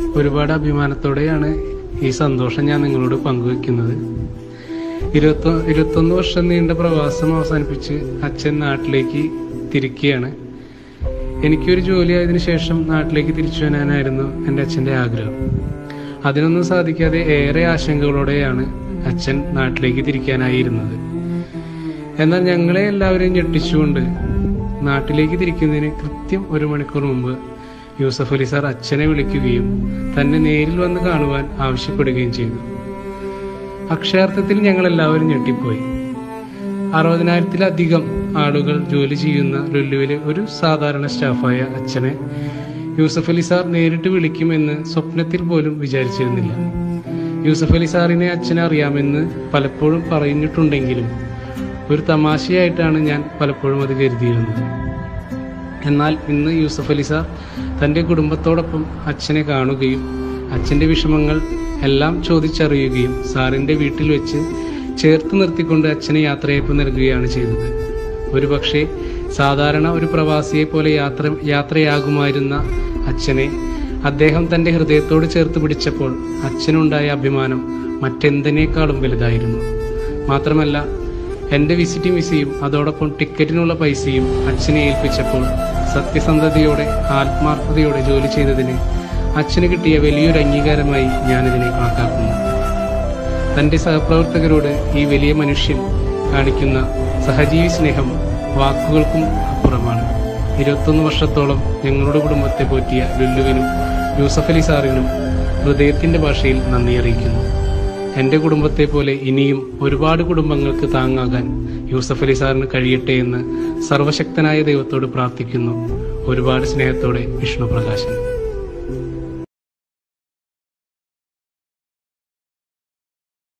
ഒരുപാട് അഭിമാനത്തോടെയാണ് ഈ സന്തോഷം ഞാൻ നിങ്ങളോട് പങ്കുവെക്കുന്നത് ഇരുപത്തൊ ഇരുപത്തൊന്ന് വർഷം നീണ്ട പ്രവാസം അവസാനിപ്പിച്ച് അച്ഛൻ നാട്ടിലേക്ക് തിരിക്കുകയാണ് എനിക്കൊരു ജോലി ആയതിനു ശേഷം നാട്ടിലേക്ക് തിരിച്ചു വരാനായിരുന്നു എൻ്റെ അച്ഛൻ്റെ ആഗ്രഹം അതിനൊന്നും സാധിക്കാതെ ഏറെ ആശങ്കകളോടെയാണ് അച്ഛൻ നാട്ടിലേക്ക് തിരിക്കാനായിരുന്നത് എന്നാൽ ഞങ്ങളെ എല്ലാവരെയും ഞെട്ടിച്ചുകൊണ്ട് നാട്ടിലേക്ക് തിരിക്കുന്നതിന് കൃത്യം ഒരു മണിക്കൂർ മുമ്പ് യൂസഫ് അലി സാർ അച്ഛനെ വിളിക്കുകയും തന്നെ നേരിൽ വന്ന് കാണുവാൻ ആവശ്യപ്പെടുകയും ചെയ്തു അക്ഷരാർത്ഥത്തിൽ ഞങ്ങൾ എല്ലാവരും ഞെട്ടിപ്പോയി അറുപതിനായിരത്തിലധികം ആളുകൾ ജോലി ചെയ്യുന്ന ലുല്ലുവിലെ ഒരു സാധാരണ സ്റ്റാഫായ അച്ഛനെ യൂസഫ് അലി സാർ നേരിട്ട് വിളിക്കുമെന്ന് സ്വപ്നത്തിൽ പോലും വിചാരിച്ചിരുന്നില്ല യൂസഫ് അലി സാറിനെ അച്ഛനെ അറിയാമെന്ന് പലപ്പോഴും പറഞ്ഞിട്ടുണ്ടെങ്കിലും ഒരു തമാശയായിട്ടാണ് ഞാൻ പലപ്പോഴും അത് കരുതിയിരുന്നത് എന്നാൽ ഇന്ന് യൂസഫ് അലി സാർ തൻ്റെ കുടുംബത്തോടൊപ്പം അച്ഛനെ കാണുകയും അച്ഛൻ്റെ വിഷമങ്ങൾ എല്ലാം ചോദിച്ചറിയുകയും സാറിൻ്റെ വീട്ടിൽ വെച്ച് ചേർത്ത് നിർത്തിക്കൊണ്ട് അച്ഛന് യാത്രയയപ്പ് നൽകുകയാണ് ചെയ്തത് ഒരുപക്ഷെ സാധാരണ ഒരു പ്രവാസിയെ പോലെ യാത്ര യാത്രയാകുമായിരുന്ന അച്ഛനെ അദ്ദേഹം തൻ്റെ ഹൃദയത്തോട് ചേർത്ത് പിടിച്ചപ്പോൾ അച്ഛനുണ്ടായ അഭിമാനം മറ്റെന്തിനേക്കാളും വലുതായിരുന്നു മാത്രമല്ല എൻ്റെ വിസിറ്റിംഗ് വിസയും അതോടൊപ്പം ടിക്കറ്റിനുള്ള പൈസയും അച്ഛനെ ഏൽപ്പിച്ചപ്പോൾ സത്യസന്ധതയോടെ ആത്മാർത്ഥതയോടെ ജോലി ചെയ്തതിന് അച്ഛന് കിട്ടിയ വലിയൊരു അംഗീകാരമായി ഞാനിതിനെ കണക്കാക്കുന്നു തൻ്റെ സഹപ്രവർത്തകരോട് ഈ വലിയ മനുഷ്യൻ കാണിക്കുന്ന സഹജീവി സ്നേഹം വാക്കുകൾക്കും അപ്പുറമാണ് ഇരുപത്തൊന്ന് വർഷത്തോളം ഞങ്ങളുടെ കുടുംബത്തെ പോറ്റിയ ലുല്ലുവിനും യൂസഫ് അലി സാറിനും ഹൃദയത്തിൻ്റെ ഭാഷയിൽ നന്ദി അറിയിക്കുന്നു എൻ്റെ കുടുംബത്തെ പോലെ ഇനിയും ഒരുപാട് കുടുംബങ്ങൾക്ക് താങ്ങാകാൻ യൂസഫ് അലി സാറിന് കഴിയട്ടെ എന്ന് സർവശക്തനായ ദൈവത്തോട് പ്രാർത്ഥിക്കുന്നു ഒരുപാട് സ്നേഹത്തോടെ വിഷ്ണു പ്രകാശൻ